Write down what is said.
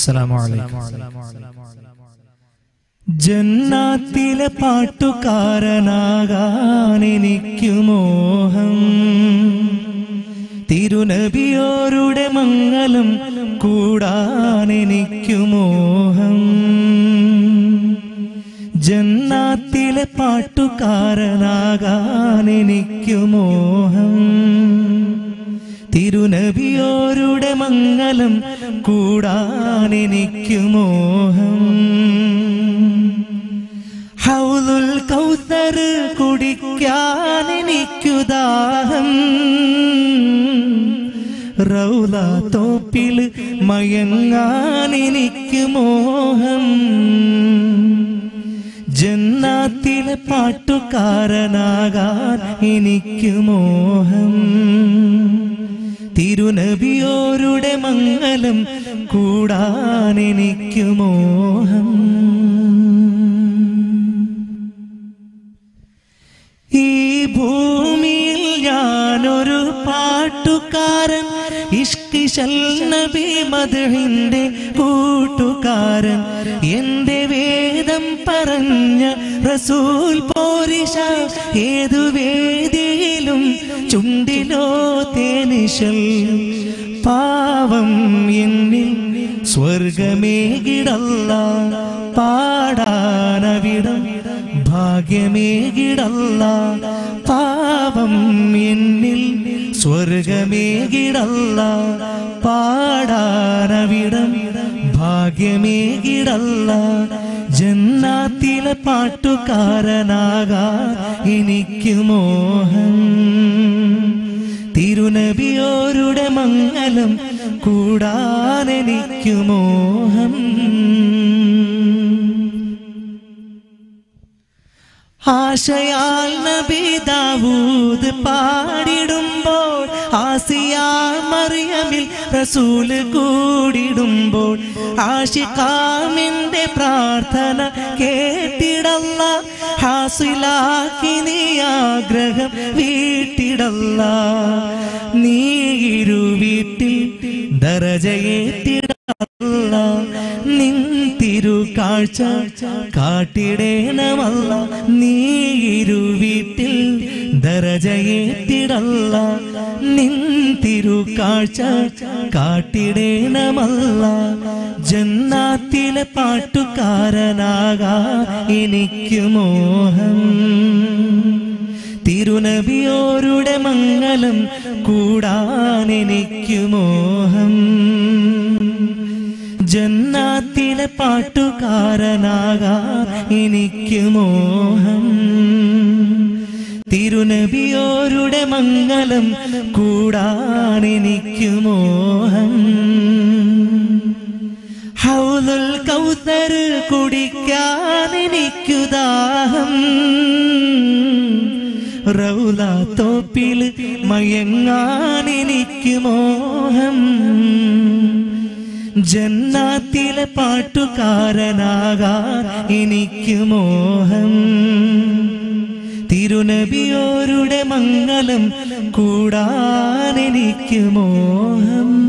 അസ്സലാമു അലൈക്കും ജന്നാത്തിലെ പാട്ടുകാരനാകാൻ എനിക്കു മോഹം തിരുനബിയോരുടെ മംഗലം കൂടാൻ എനിക്കു മോഹം ജന്നാത്തിലെ പാട്ടുകാരനാകാൻ എനിക്കു മോഹം തിരുനബിയോരുടെ മംഗലം കൂടാൻ എനിക്കു മോഹം ഹൗലുൽ കൗസർ കുടിക്കാൻ എനിക്കു ദാഹം റൗല തോപ്പിൽ മയങ്ങാൻ എനിക്ക് മോഹം ജന്നാത്തിലെ പാട്ടുകാരനാകാൻ എനിക്ക് മോഹം തിരുനബിയോരുടെ മംഗലം കൂടാൻ എനിക്ക് മോഹം ഈ ഭൂമിയിൽ ഞാനൊരു പാട്ടുകാരൻ ഇഷ്കിശൽ നബി മധുഹിന്റെ കൂട്ടുകാരൻ എന്റെ വേദം പറഞ്ഞ റസൂൽ പോരിശ ഏതു വേദിയിലും ചുണ്ടിലോ തേനിശൽ പാവം എന്നിൽ സ്വർഗമേകിടല്ല പാടാനവിടം ഭാഗ്യമേകിടല്ല പാവം എന്നിൽ സ്വർഗമേകിടല്ല പാടാനവിടം ഭാഗ്യമേകിടല്ല ജന്നാത്തിലെ പാട്ടുകാരനാകാൻ എനിക്ക് മോഹം തിരുനബിയോരുടെ മംഗലം കൂടാൻ എനിക്ക് മോഹം ആശയാൽ നബി ദാവൂദ് പാടിടുമ്പോൾ ആസിയാ മറിയമിൽ റസൂല് കൂടിടുമ്പോൾ ആശിക്കാമിന്റെ പ്രാർത്ഥന കേട്ടിടല്ല ഹാസിലാക്കി നീ ആഗ്രഹം വീട്ടിടല്ല നീ ഇരു വീട്ടിൽ ദരജയേറ്റിടല്ല നിൻ തിരു കാഴ്ച കാട്ടിടേണമല്ല നീ ഇരു വീട്ടിൽ ദരജയേറ്റിടല്ല നിൻ തിരു കാഴ്ച കാട്ടിടേണമല്ല ജന്നാത്തിലെ പാട്ടുകാരനാകാ എനിക്ക് മോഹം തിരുനബിയോരുടെ മംഗലം കൂടാൻ എനിക്ക് മോഹം ജന്നാത്തിലെ പാട്ടുകാരനാകാൻ എനിക്ക് മോഹം തിരുനബിയോരുടെ മംഗലം കൂടാൻ എനിക്ക് മോഹം ഹൗലുൽ കൗസർ കുടിക്കാൻ എനിക്കു ദാഹം റൗല തോപ്പിൽ മയങ്ങാൻ എനിക്ക് മോഹം ജന്നാത്തിലെ പാട്ടുകാരനാകാൻ എനിക്ക് മോഹം തിരുനബിയോരുടെ മംഗലം കൂടാൻ എനിക്ക് മോഹം